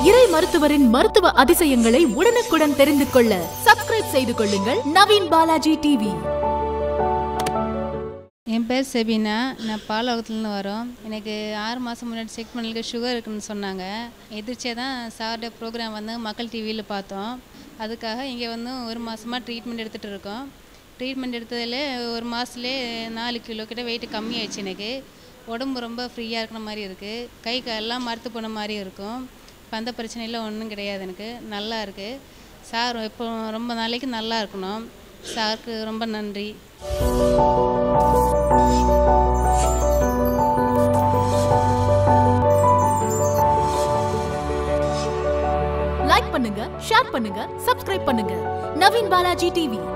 இறை மருத்துவரின் மருத்துவ அதிசயங்களை உடனுக்குடன் தெரிந்து கொள்ள சப்ஸ்கிரைப் செய்து கொள்ளுங்கள் நவீன் பாலாஜி டிவி என் பேர் செபினா நான் பாலகத்துலேருந்து வரோம் எனக்கு ஆறு மாதம் முன்னாடி செக் பண்ணலுக்கு சுகர் இருக்குன்னு சொன்னாங்க எதிர்ச்சியாக தான் சார்ட ப்ரோக்ராம் வந்து மக்கள் டிவியில் பார்த்தோம் அதுக்காக இங்கே வந்து ஒரு மாதமாக ட்ரீட்மெண்ட் எடுத்துகிட்டு இருக்கோம் ட்ரீட்மெண்ட் எடுத்ததில் ஒரு மாதத்துலேயே நாலு கிலோ கிட்ட வெயிட் கம்மியாயிடுச்சு எனக்கு உடம்பு ரொம்ப ஃப்ரீயாக இருக்கிற மாதிரி இருக்குது கை காலெல்லாம் மறுத்து போன மாதிரி இருக்கும் இப்போ அந்த பிரச்சனையெல்லாம் ஒன்றும் கிடையாது எனக்கு நல்லா இருக்குது சார் இப்போ ரொம்ப நாளைக்கு நல்லா இருக்கணும் சாருக்கு ரொம்ப நன்றி லைக் பண்ணுங்க ஷேர் பண்ணுங்க சப்ஸ்கிரைப் பண்ணுங்க நவீன் பாலாஜி டிவி